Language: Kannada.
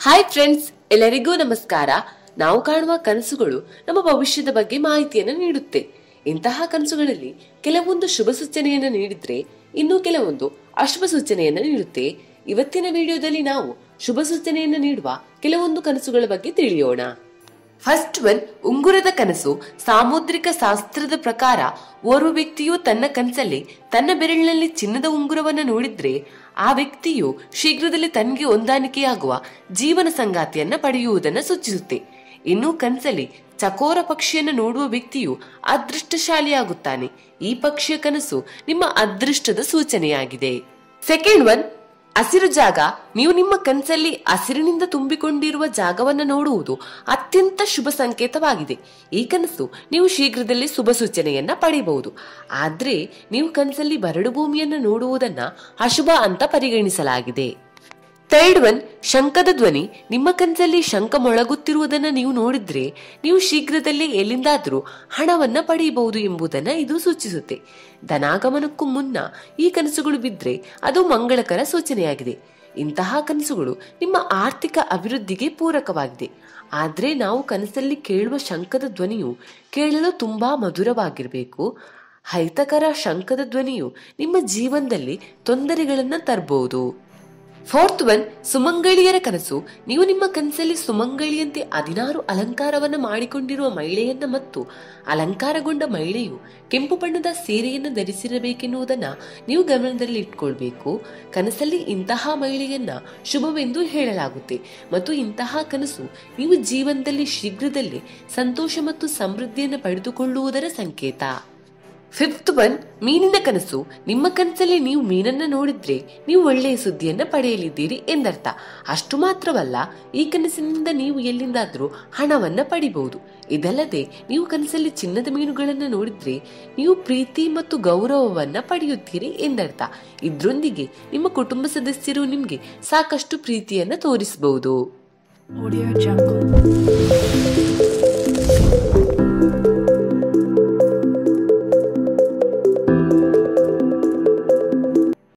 ಹಾಯ್ ಫ್ರೆಂಡ್ಸ್ ಎಲ್ಲರಿಗೂ ನಮಸ್ಕಾರ ನಾವು ಕಾಣುವ ಕನಸುಗಳು ನಮ್ಮ ಭವಿಷ್ಯದ ಬಗ್ಗೆ ಮಾಹಿತಿಯನ್ನು ನೀಡುತ್ತೆ ಇಂತಹ ಕನಸುಗಳಲ್ಲಿ ಕೆಲವೊಂದು ಶುಭ ಸೂಚನೆಯನ್ನು ನೀಡಿದ್ರೆ ಇನ್ನು ಕೆಲವೊಂದು ಅಶುಭ ಸೂಚನೆಯನ್ನು ನೀಡುತ್ತೆ ಇವತ್ತಿನ ವಿಡಿಯೋದಲ್ಲಿ ನಾವು ಶುಭ ಸೂಚನೆಯನ್ನು ನೀಡುವ ಕೆಲವೊಂದು ಕನಸುಗಳ ಬಗ್ಗೆ ತಿಳಿಯೋಣ ಫಸ್ಟ್ ಒನ್ ಉಂಗುರದ ಕನಸು ಸಾಮುದ್ರಿಕ ಶಾಸ್ತ್ರದ ಪ್ರಕಾರ ಓರ್ವ ವ್ಯಕ್ತಿಯು ತನ್ನ ಕನಸಲ್ಲಿ ತನ್ನ ಬೆರಳಿನಲ್ಲಿ ಚಿನ್ನದ ಉಂಗುರವನ್ನು ನೋಡಿದ್ರೆ ಆ ವ್ಯಕ್ತಿಯು ಶೀಘ್ರದಲ್ಲೇ ತನಗೆ ಹೊಂದಾಣಿಕೆಯಾಗುವ ಜೀವನ ಸಂಗಾತಿಯನ್ನ ಪಡೆಯುವುದನ್ನು ಸೂಚಿಸುತ್ತೆ ಇನ್ನು ಕನಸಲ್ಲಿ ಚಕೋರ ಪಕ್ಷಿಯನ್ನು ನೋಡುವ ವ್ಯಕ್ತಿಯು ಅದೃಷ್ಟಶಾಲಿಯಾಗುತ್ತಾನೆ ಈ ಪಕ್ಷಿಯ ಕನಸು ನಿಮ್ಮ ಅದೃಷ್ಟದ ಸೂಚನೆಯಾಗಿದೆ ಸೆಕೆಂಡ್ ಒನ್ ಹಸಿರು ಜಾಗ ನೀವು ನಿಮ್ಮ ಕನಸಲ್ಲಿ ಹಸಿರಿನಿಂದ ತುಂಬಿಕೊಂಡಿರುವ ಜಾಗವನ್ನು ನೋಡುವುದು ಅತ್ಯಂತ ಶುಭ ಸಂಕೇತವಾಗಿದೆ ಈ ಕನಸು ನೀವು ಶೀಘ್ರದಲ್ಲೇ ಶುಭ ಸೂಚನೆಯನ್ನ ಪಡೆಯಬಹುದು ಆದ್ರೆ ನೀವು ಕನಸಲ್ಲಿ ಬರಡು ಭೂಮಿಯನ್ನ ನೋಡುವುದನ್ನ ಅಶುಭ ಅಂತ ಪರಿಗಣಿಸಲಾಗಿದೆ ಥರ್ಡ್ ಒನ್ ಶಂಕದ ಧ್ವನಿ ನಿಮ್ಮ ಕನಸಲ್ಲಿ ಶಂಕ ಮೊಳಗುತ್ತಿರುವುದನ್ನ ನೀವು ನೋಡಿದ್ರೆ ನೀವು ಶೀಘ್ರದಲ್ಲೇ ಎಲ್ಲಿಂದಾದ್ರೂ ಹಣವನ್ನ ಪಡೆಯಬಹುದು ಎಂಬುದನ್ನ ಇದು ಸೂಚಿಸುತ್ತೆ ಧನಾಗಮನಕ್ಕೂ ಮುನ್ನ ಈ ಕನಸುಗಳು ಬಿದ್ರೆ ಅದು ಮಂಗಳಕರ ಸೂಚನೆಯಾಗಿದೆ ಇಂತಹ ಕನಸುಗಳು ನಿಮ್ಮ ಆರ್ಥಿಕ ಅಭಿವೃದ್ಧಿಗೆ ಪೂರಕವಾಗಿದೆ ಆದ್ರೆ ನಾವು ಕನಸಲ್ಲಿ ಕೇಳುವ ಶಂಕದ ಧ್ವನಿಯು ಕೇಳಲು ತುಂಬಾ ಮಧುರವಾಗಿರಬೇಕು ಹಿತಕರ ಶಂಕದ ಧ್ವನಿಯು ನಿಮ್ಮ ಜೀವನದಲ್ಲಿ ತೊಂದರೆಗಳನ್ನ ತರಬಹುದು ಫೋರ್ತ್ ಒನ್ ಸುಮಂಗಳಿಯರ ಕನಸು ನೀವು ನಿಮ್ಮ ಕನಸಲ್ಲಿ ಸುಮಂಗಳಿಯಂತೆ ಹದಿನಾರು ಅಲಂಕಾರವನ್ನು ಮಾಡಿಕೊಂಡಿರುವ ಮಹಿಳೆಯನ್ನ ಮತ್ತು ಅಲಂಕಾರಗೊಂಡ ಮಹಿಳೆಯು ಕೆಂಪು ಬಣ್ಣದ ಸೀರೆಯನ್ನು ಧರಿಸಿರಬೇಕೆನ್ನುವುದನ್ನ ನೀವು ಗಮನದಲ್ಲಿ ಇಟ್ಕೊಳ್ಬೇಕು ಕನಸಲ್ಲಿ ಇಂತಹ ಮಹಿಳೆಯನ್ನ ಶುಭವೆಂದು ಹೇಳಲಾಗುತ್ತೆ ಮತ್ತು ಇಂತಹ ಕನಸು ನೀವು ಜೀವನದಲ್ಲಿ ಶೀಘ್ರದಲ್ಲೇ ಸಂತೋಷ ಮತ್ತು ಸಮೃದ್ಧಿಯನ್ನು ಪಡೆದುಕೊಳ್ಳುವುದರ ಸಂಕೇತ ಫಿಫ್ತ್ ಒನ್ ಮೀನಿನ ಕನಸು ನಿಮ್ಮ ಕನಸಲ್ಲಿ ನೀವು ಮೀನನ್ನ ನೋಡಿದ್ರೆ ನೀವು ಒಳ್ಳೆಯ ಸುದ್ದಿಯನ್ನ ಪಡೆಯಲಿದ್ದೀರಿ ಎಂದರ್ಥ ಅಷ್ಟು ಮಾತ್ರವಲ್ಲ ಈ ಕನಸಿನಿಂದ ನೀವು ಎಲ್ಲಿಂದಾದ್ರೂ ಹಣವನ್ನ ಪಡಿಬಹುದು ಇದಲ್ಲದೆ ನೀವು ಕನಸಲ್ಲಿ ಚಿನ್ನದ ಮೀನುಗಳನ್ನ ನೋಡಿದ್ರೆ ನೀವು ಪ್ರೀತಿ ಮತ್ತು ಗೌರವವನ್ನ ಪಡೆಯುತ್ತೀರಿ ಎಂದರ್ಥ ಇದ್ರೊಂದಿಗೆ ನಿಮ್ಮ ಕುಟುಂಬ ಸದಸ್ಯರು ನಿಮ್ಗೆ ಸಾಕಷ್ಟು ಪ್ರೀತಿಯನ್ನ ತೋರಿಸಬಹುದು Audio Jungle.